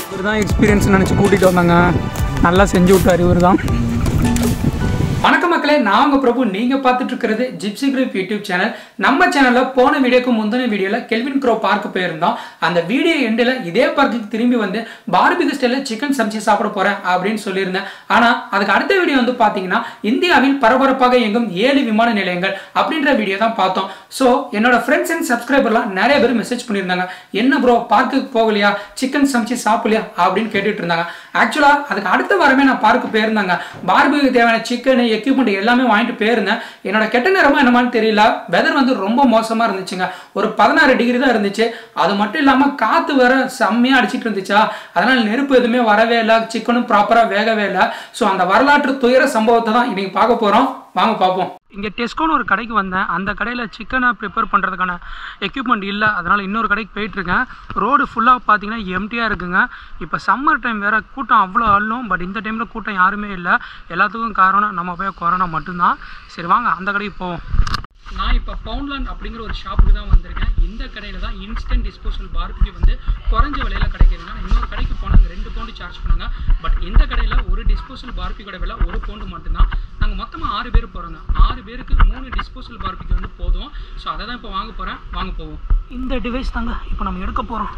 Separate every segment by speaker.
Speaker 1: இவர் தான் எக்ஸ்பீரியன்ஸ் நினச்சி கூட்டிகிட்டு வந்தாங்க நல்லா செஞ்சு விட்டார் இவர் தான் வணக்கம் மக்களே நான் உங்க பிரபு நீங்க பார்த்துட்டு இருக்கிறது ஜிப்சி கிரிப் யூடியூப் சேனல் நம்ம சேனல்ல போன வீடியோக்கு முந்தின வீடியோல கெல்வின் க்ரோ பார்க்க போயிருந்தோம் அந்த வீடியோ எண்டில் இதே பார்க்குக்கு திரும்பி வந்து பார்பிக்கு ஸ்டைலில் சிக்கன் சமைச்சு சாப்பிட போறேன் அப்படின்னு சொல்லியிருந்தேன் ஆனா அதுக்கு அடுத்த வீடியோ வந்து பாத்தீங்கன்னா இந்தியாவில் பரபரப்பாக இயங்கும் ஏழு விமான நிலையங்கள் அப்படின்ற வீடியோ தான் பார்த்தோம் ஸோ என்னோட ஃப்ரெண்ட்ஸ் அண்ட் சப்ஸ்கிரைபர்லாம் நிறைய பேர் மெசேஜ் பண்ணியிருந்தாங்க என்ன ப்ரோ பார்க்குக்கு போகலையா சிக்கன் சமைச்சு சாப்பிடலையா அப்படின்னு கேட்டுட்டு இருந்தாங்க ஆக்சுவலா அதுக்கு அடுத்த வாரமே நான் பார்க்கு போயிருந்தாங்க பார்பிக்கு தேவையான சிக்கன் எக்யூப்மெண்ட் எல்லாமே வாங்கிட்டு போயிருந்தேன் என்னோட கெட்ட நேரமா என்னமான்னு தெரியல வெதர் வந்து ரொம்ப மோசமா இருந்துச்சுங்க ஒரு பதினாறு டிகிரி தான் இருந்துச்சு அது மட்டும் இல்லாம காத்து வேற செம்மையா அடிச்சிட்டு இருந்துச்சா அதனால நெருப்பு எதுவுமே வரவே இல்லை சிக்கனும் ப்ராப்பரா வேகவே இல்லை ஸோ அந்த வரலாற்று துயர சம்பவத்தை தான் இன்னைக்கு பார்க்க போறோம் வாங்க பார்ப்போம் இங்கே டெஸ்கோன்னு ஒரு கடைக்கு வந்தேன் அந்த கடையில் சிக்கனை ப்ரிப்பேர் பண்ணுறதுக்கான எக்யூப்மெண்ட் இல்லை அதனால் இன்னொரு கடைக்கு போயிட்டுருக்கேன் ரோடு ஃபுல்லாக பார்த்தீங்கன்னா எம்டியாக இருக்குங்க இப்போ சம்மர் டைம் வேறு கூட்டம் அவ்வளோ அள்ளும் பட் இந்த டைமில் கூட்டம் யாருமே இல்லை எல்லாத்துக்கும் காரணம் நம்ம போய் கொரோனா மட்டும்தான் சரி வாங்க அந்த கடைக்கு போவோம் நான் இப்போ பவுண்ட்லாண்ட் அப்படிங்கிற ஒரு ஷாப்புக்கு தான் வந்திருக்கேன் இந்த கடையில் தான் இன்ஸ்டன்ட் டிஸ்போசல் பார்பிக்கு வந்து குறைஞ்ச விலையில் கிடைக்குதுங்க நான் இன்னொரு கடைக்கு போனாங்க ரெண்டு பவுண்டு சார்ஜ் பண்ணாங்க பட் இந்த கடையில் ஒரு டிஸ்போசல் பார்பிக்கோட விலை ஒரு பவுண்டு மட்டும்தான் நாங்கள் மொத்தமாக ஆறு பேர் போகிறோங்க ஆறு பேருக்கு மூணு டிஸ்போசல் பார்பிக்கு வந்து போதும் ஸோ அதை தான் இப்போ வாங்க போகிறேன் வாங்க போவோம் இந்த டிவைஸ் தாங்க இப்போ நம்ம எடுக்க போகிறோம்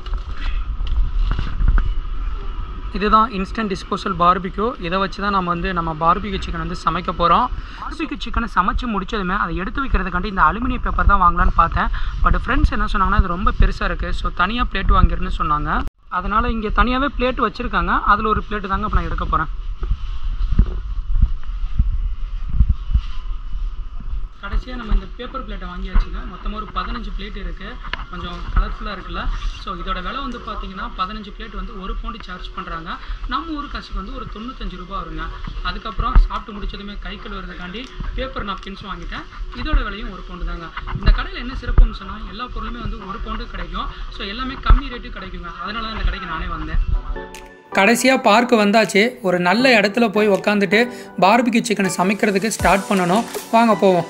Speaker 1: இதுதான் இன்ஸ்டன்ட் டிஸ்போசல் பார்பிக்யூ இதை வச்சு தான் நம்ம வந்து நம்ம பார்பிக்யூ சிக்கன் வந்து சமைக்க போகிறோம் பார்பிக்யூ சிக்கனை சமைச்சு முடிச்சதுமே அதை எடுத்து வைக்கிறதுக்காண்டி இந்த அலுமினியம் பேப்பர் தான் வாங்கலான்னு பார்த்தேன் பட் ஃப்ரெண்ட்ஸ் என்ன சொன்னாங்கன்னா இது ரொம்ப பெருசாக இருக்குது ஸோ தனியாக பிளேட் வாங்கிருன்னு சொன்னாங்க அதனால் இங்கே தனியாகவே பிளேட் வச்சுருக்காங்க அதில் ஒரு பிளேட்டு தாங்க இப்போ நான் எடுக்க போகிறேன் கடைசியாக நம்ம இந்த பேப்பர் பிளேட்டை வாங்கியாச்சுங்க மொத்தமாக ஒரு பதினஞ்சு பிளேட் இருக்குது கொஞ்சம் கலர்ஃபுல்லாக இருக்குல்ல ஸோ இதோட விலை வந்து பார்த்தீங்கன்னா பதினஞ்சு பிளேட் வந்து ஒரு பவுண்டு சார்ஜ் பண்ணுறாங்க நம்ம ஊர் காசுக்கு வந்து ஒரு தொண்ணூத்தஞ்சு ரூபா வருங்க அதுக்கப்புறம் சாப்பிட்டு முடிச்சதுமே கை கழுவுறதுக்காண்டி பேப்பர் நாப்கின்ஸும் வாங்கிட்டேன் இதோட விலையும் ஒரு பவுண்டு தாங்க இந்த கடையில் என்ன சிறப்புன்னு சொன்னால் எல்லா பொருளுமே வந்து ஒரு பவுண்டு கிடைக்கும் ஸோ எல்லாமே கம்மி ரேட்டு கிடைக்குங்க அதனால தான் இந்த கடைக்கு நானே வந்தேன் கடைசியாக பார்க்கு வந்தாச்சு ஒரு நல்ல இடத்துல போய் உக்காந்துட்டு பார்பிக்யூ சிக்கனை சமைக்கிறதுக்கு ஸ்டார்ட் பண்ணணும் வாங்க போவோம்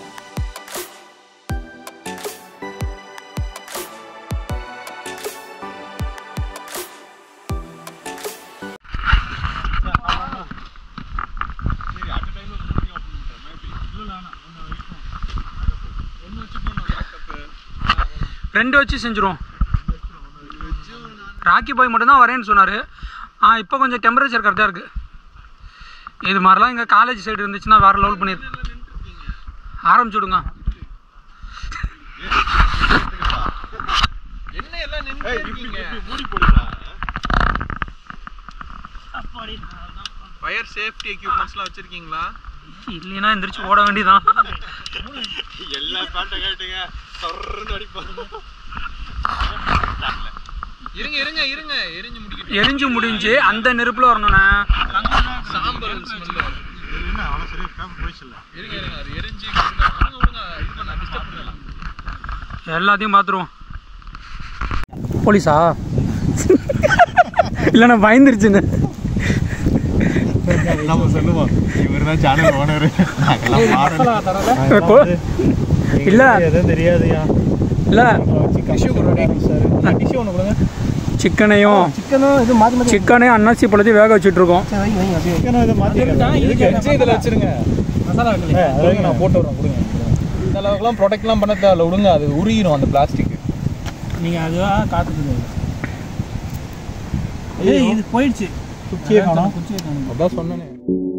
Speaker 1: ரெண்டு வச்சு செஞ்சுருவோம் ராக்கி பாய் மட்டும்தான் வரேன்னு சொன்னார் ஆ இப்போ கொஞ்சம் டெம்பரேச்சர் கரெக்டாக இருக்குது இது மாதிரிலாம் எங்கள் காலேஜ் சைடு இருந்துச்சுன்னா வேறு லெவல் பண்ணிடு ஆரம்பிச்சு விடுங்க
Speaker 2: ஃபயர் சேஃப்டி எக்யூப்மெண்ட்ஸ்லாம் வச்சிருக்கீங்களா
Speaker 1: இல்லைன்னா எந்திரிச்சு ஓட வேண்டியதான்
Speaker 2: எல்லா பாட்டை கேட்டுங்க தொடர்ந்து அடிப்பாங்க இருங்க இருங்க இருங்க எரிஞ்சு முடிக்கட்டும்
Speaker 1: எரிஞ்சு முடிஞ்சு அந்த நெருப்பில் வரணுண்ணே
Speaker 2: சாம்பல் ஸ்மெல் இருங்க இருங்க அது எரிஞ்சு விடுங்க விடுங்க, விடுங்க இது பண்ண டிஸ்டர்ப் பண்ணலாம்
Speaker 1: எல்லாத்தையும் பார்த்துருவோம் போலீஸா இல்லைண்ணா பயந்துருச்சுன்னு
Speaker 3: நம்ம சொல்லுவோம் இவர் தான் சேனல் ஓனர்
Speaker 1: இல்லை
Speaker 3: எதுவும் தெரியாதுயா
Speaker 1: இல்லை
Speaker 3: டிஷ்யூ சார் டிஷ்யூ ஒன்று கொடுங்க
Speaker 1: சிக்கனையும்
Speaker 3: சிக்கனும் இது மாற்றி மாற்றி
Speaker 1: சிக்கனையும் அன்னாசி பழத்தையும் வேக வச்சுட்டு இருக்கோம்
Speaker 3: வைங்க வைங்க சிக்கனும் இதை மாற்றி
Speaker 2: இதில் வச்சிருங்க மசாலா
Speaker 3: அதாவது நான் போட்டு வரேன் கொடுங்க
Speaker 2: இந்த அளவுக்குலாம் ப்ரொடெக்ட்லாம் பண்ண தேவையில்ல விடுங்க அது உருகிரும் அந்த பிளாஸ்டிக்
Speaker 3: நீங்கள் அதுவாக காத்துக்குது ஏய் இது போயிடுச்சு குச்சியே காணும் குச்சியே காணும்
Speaker 2: அதான் சொன்னேனே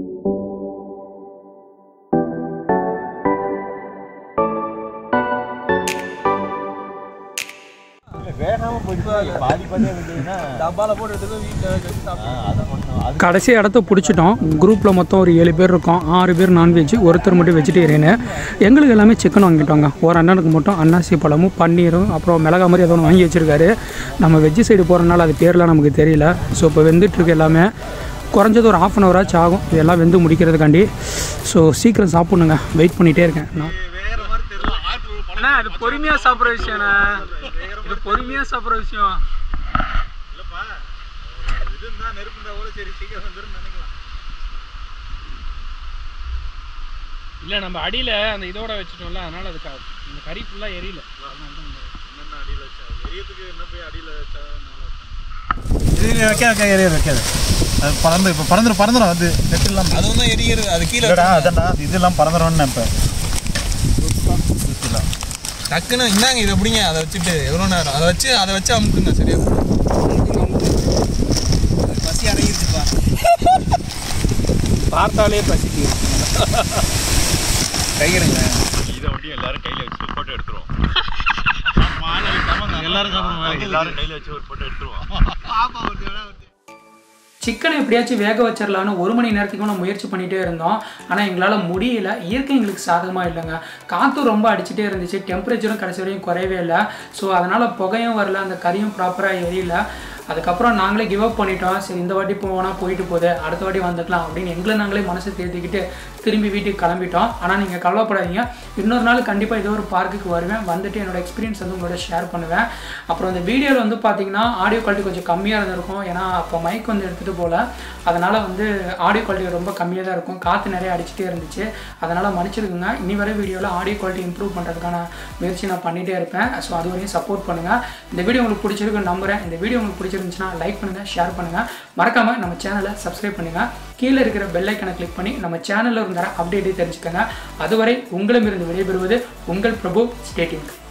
Speaker 3: வேகாம போயிடுச்சு பாதி பாதியாக இருந்ததுன்னா
Speaker 2: டப்பால போட்டு எடுத்து வீட்டில் வச்சு சாப்பிட்டு
Speaker 3: அதை ஒன்றும் அது
Speaker 1: கடைசி இடத்த பிடிச்சிட்டோம் குரூப்பில் மொத்தம் ஒரு ஏழு பேர் இருக்கோம் ஆறு பேர் நான்வெஜ் ஒருத்தர் மட்டும் வெஜிடேரியனு எங்களுக்கு எல்லாமே சிக்கன் வாங்கிட்டோங்க ஒரு அண்ணனுக்கு மட்டும் அன்னாசி பழமும் பன்னீரும் அப்புறம் மிளகா மாதிரி ஏதோ ஒன்று வாங்கி வச்சுருக்காரு நம்ம வெஜ்ஜு சைடு போகிறனால அது பேர்லாம் நமக்கு தெரியல ஸோ இப்போ வெந்துட்டுருக்கு எல்லாமே குறைஞ்சது ஒரு ஆஃப் அன் ஹவர் ஆச்சு ஆகும் இதெல்லாம் வெந்து முடிக்கிறதுக்காண்டி ஸோ சீக்கிரம் சாப்பிட்ணுங்க வெயிட் பண்ணிகிட்டே இருக்கேன் நான்
Speaker 2: வேற மாதிரி தெரியல ஆற்று
Speaker 1: அண்ணா இது பொறுமையாக சாப்பிட்ற விஷயம்ண்ணா இது பொறுமையாக சாப்பிட்ற விஷயம்
Speaker 2: இல்லப்பா இது இருந்தா நெருப்பு இருந்தா கூட சரி சீக்கிரம் வந்துரும் நினைக்கலாம்
Speaker 1: இல்லை நம்ம அடியில் அந்த இதோட வச்சுட்டோம்ல அதனால் அதுக்கு இந்த கறி ஃபுல்லாக எரியல
Speaker 2: என்னென்ன அடியில் வச்சா எரியத்துக்கு என்ன போய் அடியில் வச்சா நல்லா இருக்கும்.
Speaker 3: வைக்க வைக்க எரிய வைக்காது அது பறந்து இப்போ பறந்துடும் பறந்துடும் அது நெட் இல்லாம
Speaker 2: அது வந்து எரிகிறது அது கீழே
Speaker 3: இல்லடா அதான்டா அது இதெல்லாம் பறந்துடும்னு இப்போ
Speaker 2: டக்குன்னு இந்தாங்க இதை பிடிங்க அதை வச்சுட்டு எவ்வளோ நேரம் அதை வச்சு அதை வச்சு அமுக்குங்க சரியா பசி அடங்கிருச்சுப்பா
Speaker 3: பார்த்தாலே பசிக்கு
Speaker 2: கையிடுங்க
Speaker 4: இதை ஒட்டி எல்லாரும் கையில வச்சு போட்டோ எடுத்துருவோம்
Speaker 2: எல்லாரும் சாப்பிடுவோம்
Speaker 4: எல்லாரும் கையில வச்சு ஒரு போட்டோ எடுத்துருவோம்
Speaker 1: சிக்கனை எப்படியாச்சும் வேக வச்சிடலான்னு ஒரு மணி நேரத்துக்கு நம்ம முயற்சி பண்ணிகிட்டே இருந்தோம் ஆனால் எங்களால் முடியல இயற்கை எங்களுக்கு சாதகமாக இல்லைங்க காற்றும் ரொம்ப அடிச்சுட்டே இருந்துச்சு டெம்பரேச்சரும் கடைசி வரையும் குறையவே இல்லை ஸோ அதனால் புகையும் வரல அந்த கறியும் ப்ராப்பராக எரியல அதுக்கப்புறம் நாங்களே கிவ் அப் பண்ணிட்டோம் சரி இந்த வாட்டி போனால் போயிட்டு போகுது அடுத்த வாட்டி வந்துக்கலாம் அப்படின்னு எங்களை நாங்களே மனசை தேர்த்திக்கிட்டு திரும்பி வீட்டுக்கு கிளம்பிட்டோம் ஆனால் நீங்கள் கவலைப்படாதீங்க இன்னொரு நாள் கண்டிப்பாக ஏதோ ஒரு பார்க்குக்கு வருவேன் வந்துட்டு என்னோட எக்ஸ்பீரியன்ஸ் வந்து உங்களோட ஷேர் பண்ணுவேன் அப்புறம் இந்த வீடியோவில் வந்து பார்த்தீங்கன்னா ஆடியோ குவாலிட்டி கொஞ்சம் கம்மியாக இருந்திருக்கும் ஏன்னா அப்போ மைக் வந்து எடுத்துகிட்டு போகல அதனால் வந்து ஆடியோ குவாலிட்டி ரொம்ப கம்மியாக தான் இருக்கும் காற்று நிறைய அடிச்சுட்டே இருந்துச்சு அதனால் மன்னிச்சிருக்குங்க இனி வர வீடியோவில் ஆடியோ குவாலிட்டி இம்ப்ரூவ் பண்ணுறதுக்கான முயற்சி நான் பண்ணிகிட்டே இருப்பேன் ஸோ அது வரையும் சப்போர்ட் பண்ணுங்கள் இந்த வீடியோ உங்களுக்கு பிடிச்சிருக்குன்னு நம்புகிறேன் இந்த வீடியோ உங்களுக்கு பிடிச்சிருந்துச்சுன்னா லைக் பண்ணுங்கள் ஷேர் பண்ணுங்கள் மறக்காமல் நம்ம சேனலை சப்ஸ்கிரைப் பண்ணுங்கள் கீழே இருக்கிற பெல் ஐக்கனை கிளிக் பண்ணி நம்ம சேனலில் இருந்த அப்டேட்டை தெரிஞ்சுக்கோங்க அதுவரை உங்களிடமிருந்து விடைபெறுவது உங்கள் பிரபு ஸ்டேட்டிங்